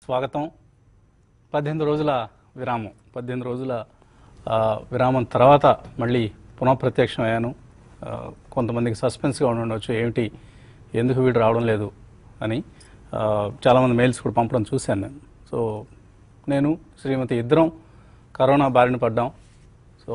స్వాగతం పద్దెనిమిది రోజుల విరామం పద్దెనిమిది రోజుల ఆ, విరామం తర్వాత మళ్ళీ పునఃప్రత్యక్షం అయ్యాను ఆ, కొంతమందికి సస్పెన్స్గా ఉండి ఉండొచ్చు ఏమిటి ఎందుకు వీడు రావడం లేదు అని ఆ, చాలామంది మెయిల్స్ కూడా పంపడం చూశాను నేను సో నేను శ్రీమతి ఇద్దరం కరోనా బారిన పడ్డాం సో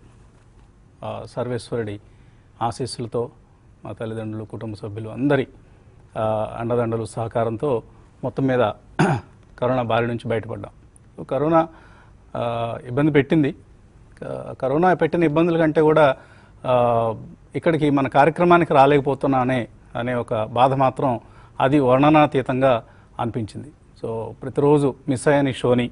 ఆ సర్వేశ్వరుడి ఆశీస్సులతో మా తల్లిదండ్రులు కుటుంబ సభ్యులు అందరి ఆ, అండదండలు సహకారంతో మొత్తం మీద కరోనా బారి నుంచి బయటపడ్డాం సో కరోనా ఆ, ఇబ్బంది పెట్టింది క- కరోనా పెట్టిన ఇబ్బందుల కంటే కూడా ఆ, ఇక్కడికి మన కార్యక్రమానికి రాలేకపోతున్నా అనే అనే ఒక బాధ మాత్రం అది వర్ణనాతీతంగా అనిపించింది సో ప్రతిరోజు మిస్ అయ్యని షోని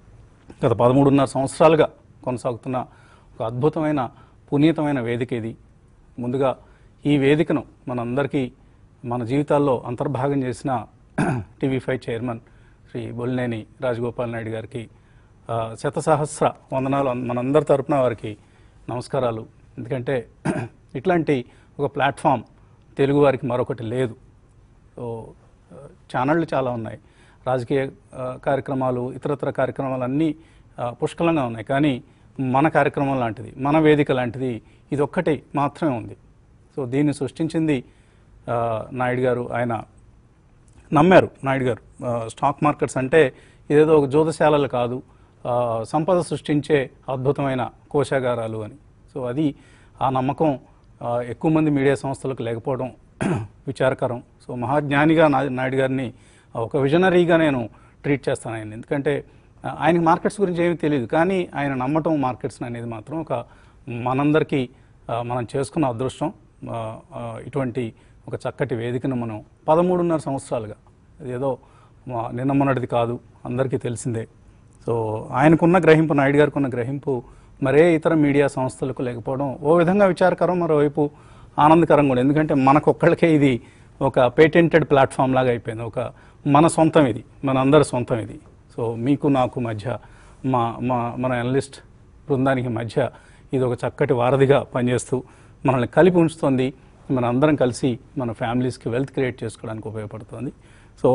గత పదమూడున్నర సంవత్సరాలుగా కొనసాగుతున్న ఒక అద్భుతమైన పునీతమైన వేదిక ఇది ముందుగా ఈ వేదికను మనందరికీ మన జీవితాల్లో అంతర్భాగం చేసిన TV five chairman Shri Bollineni Rajagopal Naidu గారికి ఆ, శతసహస్ర వందనాలు అన్- మనందరి తరపున వారికి నమస్కారాలు ఎందుకంటే ఇట్లాంటి ఒక ప్లాట్ఫామ్ తెలుగు వారికి మరొకటి లేదు సో ఆ, ఛానళ్ళు చాలా ఉన్నాయి రాజకీయ ఆ, కార్యక్రమాలు ఇతరత్ర కార్యక్రమాలు అన్నీ ఆ, పుష్కలంగా ఉన్నాయి కానీ మన కార్యక్రమం లాంటిది మన వేదిక లాంటిది ఇది ఒక్కటి మాత్రమే ఉంది సో దీన్ని సృష్టించింది ఆ, నాయుడు గారు ఆయన నమ్మారు నాయుడు గారు ఆ, స్టాక్ మార్కెట్స్ అంటే ఇదేదో ఒక జోదశాలలు కాదు ఆ, సంపద సృష్టించే అద్భుతమైన కోశాగారాలు అని సో అది ఆ నమ్మకం ఆ, ఎక్కువ మంది మీడియా సంస్థలకు లేకపోవడం విచారకరం సో మహాజ్ఞానిగా నా- నాయుడు గారిని ఒక విజనరీగా నేను ట్రీట్ చేస్తాను ఆయన ఎందుకంటే ఆ, ఆయనకి మార్కెట్స్ గురించి ఏమీ తెలియదు కానీ ఆయన నమ్మటం మార్కెట్స్ అనేది మాత్రం ఒక మనందరికీ ఆ, మనం చేసుకున్న అదృష్టం ఆ, ఆ, ఇటువంటి ఒక చక్కటి వేదికను మనం పదమూడున్నర సంవత్సరాలుగా ఏదో మా నిన్న మొన్నటిది కాదు అందరికీ తెలిసిందే సో ఆయనకున్న గ్రహింపు నాయుడు గారికి ఉన్న గ్రహింపు మరే ఇతర మీడియా సంస్థలకు లేకపోవడం ఓ విధంగా విచారకరం మరోవైపు ఆనందకరం కూడా ఎందుకంటే మనకొక్కళ్ళకే ఇది ఒక పేటెంటెడ్ ప్లాట్ఫామ్ లాగా అయిపోయింది ఒక మన సొంతం ఇది మన అందరి సొంతం ఇది సో మీకు నాకు మధ్య మా మా మన అనలిస్ట్ బృందానికి మధ్య ఇది ఒక చక్కటి వారధిగా పనిచేస్తూ మనల్ని కలిపి ఉంచుతుంది మన అందరం కలిసి మన ఫ్యామిలీస్కి వెల్త్ క్రియేట్ చేసుకోవడానికి ఉపయోగపడుతుంది సో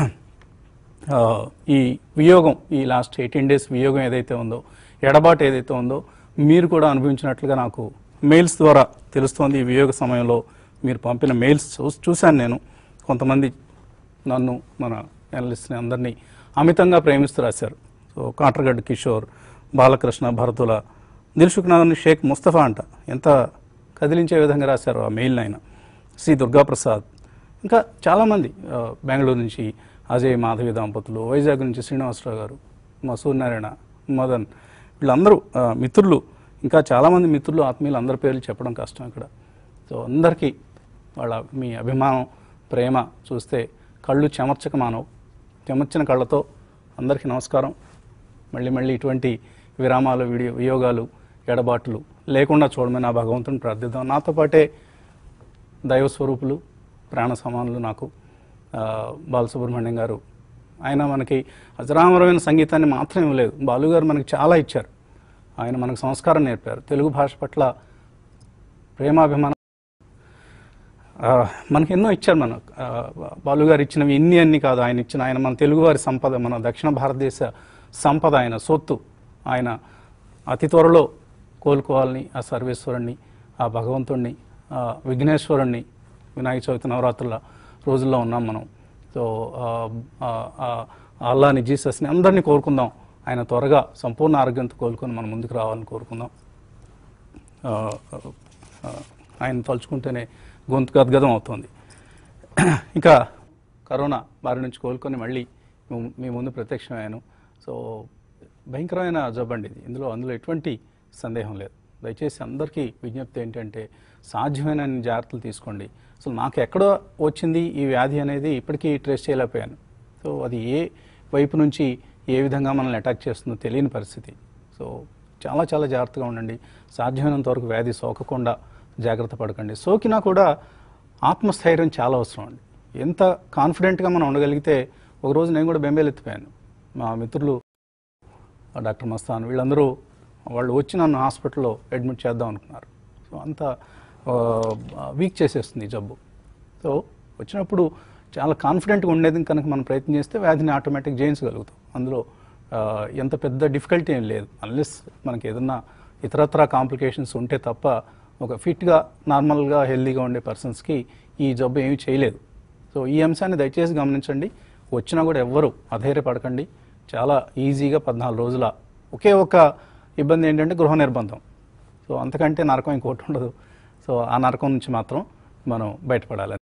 ఆ, ఈ వియోగం ఈ లాస్ట్ ఎయిటీన్ డేస్ వియోగం ఏదైతే ఉందో ఎడబాటు ఏదైతే ఉందో మీరు కూడా అనుభవించినట్లుగా నాకు మెయిల్స్ ద్వారా తెలుస్తోంది ఈ వియోగ సమయంలో మీరు పంపిన మెయిల్స్ చూ చూశాను నేను కొంతమంది నన్ను మన అనలిస్ట్ని అందరినీ అమితంగా ప్రేమిస్తూ రాశారు సో కాట్రగడ్డ కిషోర్ బాలకృష్ణ భరతుల దిల్సుఖ్ నగర్ని షేక్ ముస్తఫా అంట ఎంత కదిలించే విధంగా రాశారు ఆ మెయిల్ ఆయన శ్రీ దుర్గాప్రసాద్ ఇంకా చాలామంది ఆ, బెంగళూరు నుంచి అజయ్ మాధవి దంపతులు వైజాగ్ నుంచి శ్రీనివాసరావు గారు మా సూర్యనారాయణ మదన్ వీళ్ళందరూ ఆ, మిత్రులు ఇంకా చాలామంది మిత్రులు ఆత్మీయులు అందరి పేర్లు చెప్పడం కష్టం ఇక్కడ సో అందరికీ వాళ్ళ మీ అభిమానం ప్రేమ చూస్తే కళ్ళు చెమర్చక మానవు చెమర్చిన కళ్ళతో అందరికీ నమస్కారం మళ్ళీ మళ్ళీ ఇటువంటి విరామాలు విడియో వియోగాలు ఎడబాట్లు లేకుండా చూడమని నా భగవంతుని ప్రార్థిద్దాం నాతో పాటే దైవ స్వరూపులు ప్రాణ సమానులు నాకు ఆ, బాలసుబ్రహ్మణ్యం గారు ఆయన మనకి అజరామరమైన సంగీతాన్ని మాత్రం ఇవ్వలేదు బాలు గారు మనకి చాలా ఇచ్చారు ఆయన మనకు సంస్కారం నేర్పారు తెలుగు భాష పట్ల ప్రేమాభిమానం ఆ, మనకి ఎన్నో ఇచ్చారు మన ఆ, బాలు గారు ఇచ్చినవి ఇన్ని అన్ని కాదు ఆయన ఇచ్చిన ఆయన మన తెలుగువారి సంపద మన దక్షిణ భారతదేశ సంపద ఆయన సొత్తు ఆయన అతి త్వరలో కోలుకోవాలని ఆ సర్వేశ్వరుణ్ణి ఆ భగవంతుణ్ణి ఆ విఘ్నేశ్వరుణ్ణి వినాయక చవితి నవరాత్రుల రోజుల్లో ఉన్నాం మనం సో ఆ, ఆ, ఆ అల్లాని జీసస్ని అందరినీ కోరుకుందాం ఆయన త్వరగా సంపూర్ణ ఆరోగ్యంతో కోలుకొని మన ముందుకు రావాలని కోరుకుందాం ఆ, ఆ, ఆయన తలుచుకుంటేనే గొంతు గద్గదం అవుతుంది ఇంకా కరోనా బారి నుంచి కోలుకొని మళ్ళీ మీ- మీ ముందు ప్రత్యక్షమయ్యాను సో భయంకరమైన జబ్బు అండి ఇది ఇందులో అందులో ఎటువంటి సందేహం లేదు దయచేసి అందరికీ విజ్ఞప్తి ఏంటంటే సాధ్యమైన అన్ని జాగ్రత్తలు తీసుకోండి అసలు నాకు ఎక్కడో వచ్చింది ఈ వ్యాధి అనేది ఇప్పటికీ ట్రేస్ చేయలేకపోయాను సో అది ఏ వైపు నుంచి ఏ విధంగా మనల్ని అటాక్ చేస్తుందో తెలియని పరిస్థితి సో చాలా చాలా జాగ్రత్తగా ఉండండి సాధ్యమైనంత వరకు వ్యాధి సోకకుండా జాగ్రత్త పడకండి సోకినా కూడా ఆత్మస్థైర్యం చాలా అవసరం అండి ఎంత కాన్ఫిడెంట్గా మనం ఉండగలిగితే ఒకరోజు నేను కూడా బెంబేలు ఎత్తిపోయాను మా మిత్రులు ఆ డాక్టర్ మస్తాన్ వీళ్ళందరూ వాళ్ళు వచ్చి నన్ను హాస్పిటల్లో అడ్మిట్ చేద్దాం అనుకున్నారు సో అంత వీక్ చేసేస్తుంది ఈ జబ్బు సో వచ్చినప్పుడు చాలా కాన్ఫిడెంట్గా ఉండేది కనుక మనం ప్రయత్నం చేస్తే వ్యాధిని ఆటోమేటిక్ జయించగలుగుతాం అందులో ఆ, ఎంత పెద్ద డిఫికల్టీ ఏం లేదు అన్లెస్ మనకి ఏదన్నా ఇతరత్ర కాంప్లికేషన్స్ ఉంటే తప్ప ఒక ఫిట్గా నార్మల్గా హెల్దీగా ఉండే పర్సన్స్కి ఈ జబ్బు ఏమీ చేయలేదు సో ఈ అంశాన్ని దయచేసి గమనించండి వచ్చినా కూడా ఎవ్వరు అధైర్యపడకండి చాలా ఈజీగా పద్నాలుగు రోజుల ఒకే ఒక ఇబ్బంది ఏంటంటే గృహ నిర్బంధం సో అంతకంటే నరకం ఇంకోటి ఉండదు సో ఆ నరకం నుంచి మాత్రం మనం బయటపడాలి